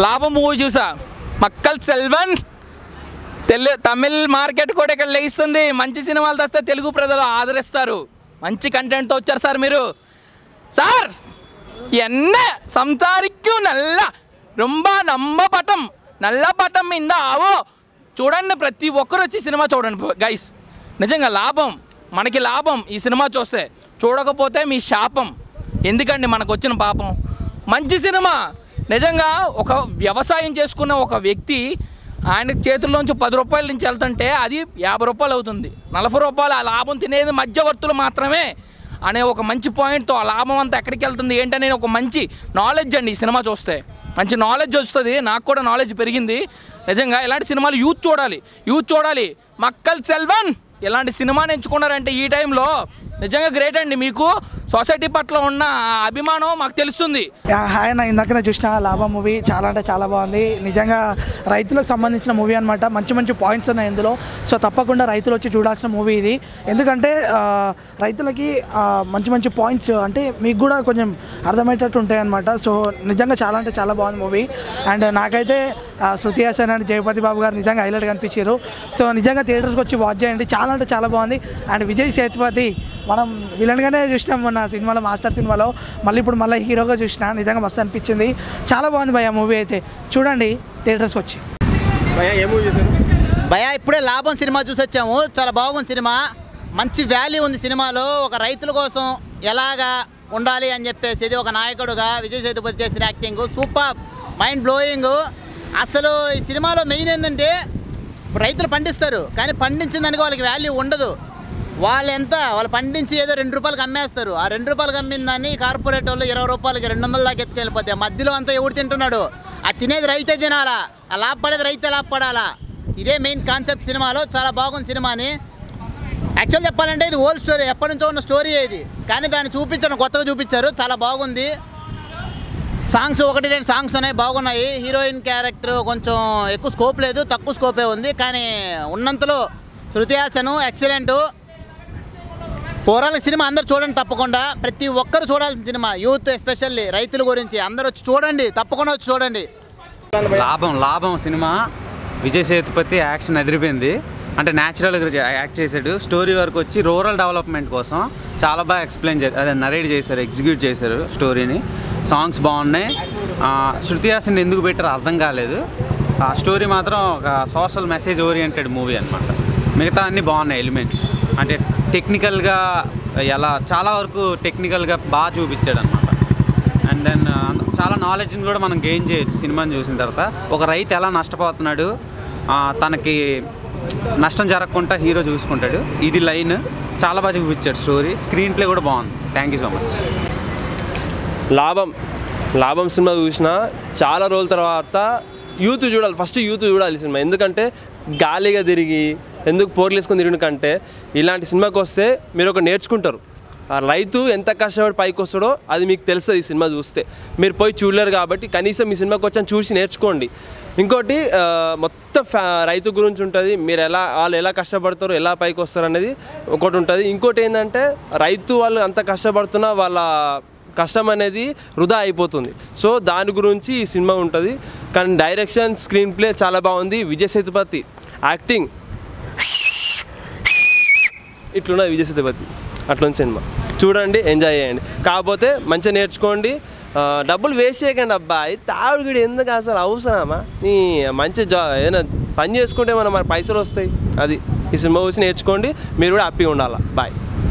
లాభం మూవీ చూసా మక్కల్ సెల్వన్ తెలు తమిళ్ మార్కెట్ కూడా ఇక్కడ లేస్తుంది మంచి సినిమాలు తెస్తే తెలుగు ప్రజలు ఆదరిస్తారు మంచి కంటెంట్తో వచ్చారు సార్ మీరు సార్ என்ன సంసారిக்கும் నల్ల రొంబ నమ్మ పటం నల్ల పటం మీద ఆవో చూడండి ప్రతి ఒక్కరు వచ్చి సినిమా చూడండి గైస్ నిజంగా లాభం మనకి లాభం ఈ సినిమా చూస్తే చూడకపోతే మీ శాపం ఎందుకండి మనకు వచ్చిన పాపం మంచి సినిమా నిజంగా ఒక వ్యవసాయం చేసుకున్న ఒక వ్యక్తి ఆయన చేతుల్లోంచి పది రూపాయల నుంచి వెళ్తుంటే అది యాభై రూపాయలు అవుతుంది నలభై రూపాయలు ఆ లాభం తినేది మధ్యవర్తులు మాత్రమే అనే ఒక మంచి పాయింట్తో ఆ లాభం అంతా ఎక్కడికి వెళ్తుంది ఏంటనే ఒక మంచి నాలెడ్జ్ అండి ఈ సినిమా చూస్తే మంచి నాలెడ్జ్ వస్తుంది నాకు కూడా నాలెడ్జ్ పెరిగింది నిజంగా ఇలాంటి సినిమాలు యూత్ చూడాలి యూత్ చూడాలి మక్కల్ సెల్వన్ ఇలాంటి సినిమాని ఎంచుకున్నారంటే ఈ టైంలో నిజంగా గ్రేట్ అండి మీకు సొసైటీ పట్ల ఉన్న ఆ అభిమానం మాకు తెలుస్తుంది యా, హాయ్ అన్న ఇందాకనే చూసిన లాభా మూవీ చాలా అంటే చాలా బాగుంది నిజంగా రైతులకు సంబంధించిన మూవీ అనమాట మంచి మంచి పాయింట్స్ ఉన్నాయి ఇందులో సో తప్పకుండా రైతులు వచ్చి చూడాల్సిన మూవీ ఇది ఎందుకంటే ఆ, రైతులకి ఆ, మంచి మంచి పాయింట్స్ అంటే మీకు కూడా కొంచెం అర్థమయ్యేటట్టు ఉంటాయి అనమాట సో నిజంగా చాలా అంటే చాలా బాగుంది మూవీ అండ్ నాకైతే ఆ, శృతి హాసన్ అండ్ జయపతి బాబు గారు నిజంగా హైలైట్ కనిపించారు సో నిజంగా థియేటర్స్కి వచ్చి వాచ్ చేయండి చాలా అంటే చాలా బాగుంది అండ్ విజయ్ సేతుపతి మనం విలన్గానే చూసినాం మొన్న సినిమాలో మాస్టర్ సినిమాలో మళ్ళీ ఇప్పుడు మళ్ళీ హీరోగా చూసిన నిజంగా మస్తు అనిపించింది చాలా బాగుంది భయ్య మూవీ అయితే చూడండి థియేటర్స్కి వచ్చి భయ ఇప్పుడే లాభం సినిమా చూసి వచ్చాము చాలా బాగుంది సినిమా మంచి వాల్యూ ఉంది సినిమాలో ఒక రైతుల కోసం ఎలాగా ఉండాలి అని చెప్పేసి ఇది ఒక నాయకుడుగా విజయ్ సేతుపతి చేసిన యాక్టింగ్ సూపర్ మైండ్ బ్లోయింగ్ అసలు ఈ సినిమాలో మెయిన్ ఏంటంటే రైతులు పండిస్తారు కానీ పండించిన దానికి వాళ్ళకి వాల్యూ ఉండదు వాళ్ళు ఎంత వాళ్ళు పండించి ఏదో రెండు రూపాయలకి అమ్మేస్తారు ఆ రెండు రూపాయలకి అమ్మిన దాన్ని కార్పొరేట్ వాళ్ళు ఇరవై రూపాయలకి రెండు వందల దాకా ఎత్తుకెళ్ళిపోతాయి మధ్యలో అంతా ఎవడు తింటున్నాడు ఆ తినేది రైతే తినాలా ఆ లాభపడేది రైతే లాభపడాలా ఇదే మెయిన్ కాన్సెప్ట్ సినిమాలో చాలా బాగుంది సినిమాని యాక్చువల్ చెప్పాలంటే ఇది ఓల్డ్ స్టోరీ ఎప్పటి నుంచో ఉన్న స్టోరీ ఇది కానీ దాన్ని చూపించడం కొత్తగా చూపించారు చాలా బాగుంది సాంగ్స్ ఒకటి రెండు సాంగ్స్ ఉన్నాయి బాగున్నాయి హీరోయిన్ క్యారెక్టర్ కొంచెం ఎక్కువ స్కోప్ లేదు తక్కువ స్కోపే ఉంది కానీ ఉన్నంతలో Shruti Haasan excellent overall cinema అందరూ చూడండి తప్పకుండా ప్రతి ఒక్కరు చూడాల్సిన సినిమా యూత్ ఎస్పెషల్లీ రైతుల గురించి అందరూ వచ్చి చూడండి తప్పకుండా వచ్చి చూడండి లాభం లాభం సినిమా విజయ్ సేతుపతి యాక్షన్ అదిరిపోయింది అంటే న్యాచురల్గా యాక్ట్ చేశాడు స్టోరీ వరకు వచ్చి రూరల్ డెవలప్మెంట్ కోసం చాలా బాగా ఎక్స్ప్లెయిన్ చేశారు అదే నరేట్ చేశారు ఎగ్జిక్యూట్ చేశారు స్టోరీని సాంగ్స్ బాగున్నాయి ఆ, శృతి హాసన్ ఎందుకు పెట్టారో అర్థం కాలేదు ఆ స్టోరీ మాత్రం ఒక సోషల్ మెసేజ్ ఓరియంటెడ్ మూవీ అనమాట మిగతా అన్నీ బాగున్నాయి ఎలిమెంట్స్ అంటే టెక్నికల్గా ఎలా చాలా వరకు టెక్నికల్గా బాగా చూపించాడు అనమాట అండ్ దెన్ చాలా నాలెడ్జ్ని కూడా మనం గెయిన్ చేయొచ్చు సినిమాని చూసిన తర్వాత ఒక రైతు ఎలా నష్టపోతున్నాడు ఆ, తనకి నష్టం జరగకుండా హీరో చూసుకుంటాడు ఇది లైన్ చాలా బాగా చూపించాడు స్టోరీ స్క్రీన్ ప్లే కూడా బాగుంది థ్యాంక్ యూ సో మచ్ లాభం లాభం సినిమా చూసిన చాలా రోజుల తర్వాత యూత్ చూడాలి ఫస్ట్ యూత్ చూడాలి సినిమా ఎందుకంటే గాలిగా తిరిగి ఎందుకు పోర్లు వేసుకొని తిరిగిన కంటే ఇలాంటి సినిమాకి వస్తే మీరు ఒక నేర్చుకుంటారు ఆ రైతు ఎంత కష్టపడి పైకి వస్తాడో అది మీకు తెలుస్తుంది ఈ సినిమా చూస్తే మీరు పోయి చూడలేరు కాబట్టి కనీసం ఈ సినిమాకి వచ్చాను చూసి నేర్చుకోండి ఇంకోటి ఆ, మొత్తం ఫ్యా రైతు గురించి ఉంటుంది మీరు ఎలా వాళ్ళు ఎలా కష్టపడతారో ఎలా పైకి వస్తారు అనేది ఒకటి ఉంటుంది ఇంకోటి ఏంటంటే రైతు వాళ్ళు అంత కష్టపడుతున్నా వాళ్ళ కష్టం అనేది వృధా అయిపోతుంది సో దాని గురించి ఈ సినిమా ఉంటుంది కానీ డైరెక్షన్ స్క్రీన్ ప్లే చాలా బాగుంది విజయ్ సేతుపతి యాక్టింగ్ ఇట్లున్నది విజయ్ సేతుపతి అట్లుంది సినిమా చూడండి ఎంజాయ్ చేయండి కాకపోతే మంచిగా నేర్చుకోండి ఆ, డబ్బులు వేస్ట్ చేయకండి అబ్బాయి తాగుడు ఎందుకు అసలు అవసరమా నీ మంచి జా ఏదైనా పని చేసుకుంటే మనం మరి పైసలు వస్తాయి అది ఈ సినిమా వచ్చి నేర్చుకోండి మీరు కూడా హ్యాపీగా ఉండాలి బాయ్